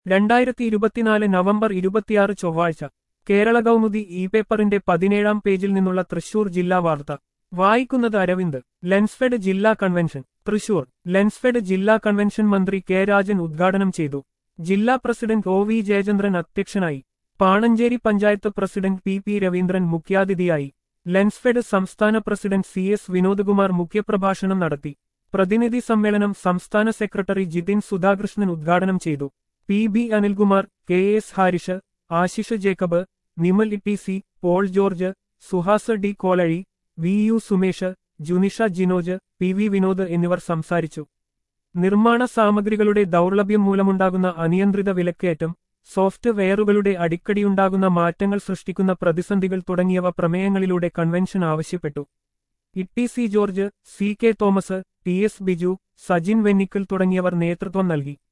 രണ്ടായിരത്തി ഇരുപത്തിനാല് നവംബർ ഇരുപത്തിയാറ് ചൊവ്വാഴ്ച കേരള കൗമുദി ഇ പേപ്പറിന്റെ പതിനേഴാം പേജിൽ നിന്നുള്ള തൃശൂർ ജില്ലാ വാർത്ത വായിക്കുന്നത് അരവിന്ദ് ലെൻസ്ഫെഡ് ജില്ലാ കൺവെൻഷൻ തൃശൂർ ലെൻസ്ഫെഡ് ജില്ലാ കൺവെൻഷൻ മന്ത്രി കെ രാജൻ ഉദ്ഘാടനം ചെയ്തു ജില്ലാ പ്രസിഡന്റ് ഒ വി ജയചന്ദ്രൻ അധ്യക്ഷനായി Panancheri panchayat president P P Raveendran മുഖ്യാതിഥിയായി ലെൻസ്ഫെഡ് സംസ്ഥാന പ്രസിഡന്റ് സി എസ് വിനോദ്കുമാർ മുഖ്യപ്രഭാഷണം നടത്തി പ്രതിനിധി സമ്മേളനം സംസ്ഥാന സെക്രട്ടറി ജിതിൻ സുധാകൃഷ്ണൻ ഉദ്ഘാടനം ചെയ്തു P B Anilkumar K S Harish Ashish Jacob Nimal E T C Paul George Suhas D Kolazhi V U Sumesh Junisha Jinoj P V Vinod എന്നിവർ സംസാരിച്ചു നിർമ്മാണ സാമഗ്രികളുടെ ദൗർലഭ്യം മൂലമുണ്ടാകുന്ന അനിയന്ത്രിത വിലക്കയറ്റം സോഫ്റ്റ് വെയറുകളുടെ അടിക്കടിയുണ്ടാകുന്ന മാറ്റങ്ങൾ സൃഷ്ടിക്കുന്ന പ്രതിസന്ധികൾ തുടങ്ങിയവ പ്രമേയങ്ങളിലൂടെ കൺവെൻഷൻ ആവശ്യപ്പെട്ടു E C George C K Thomas T S Biju Sajin Vennikkal തുടങ്ങിയവർ നേതൃത്വം നൽകി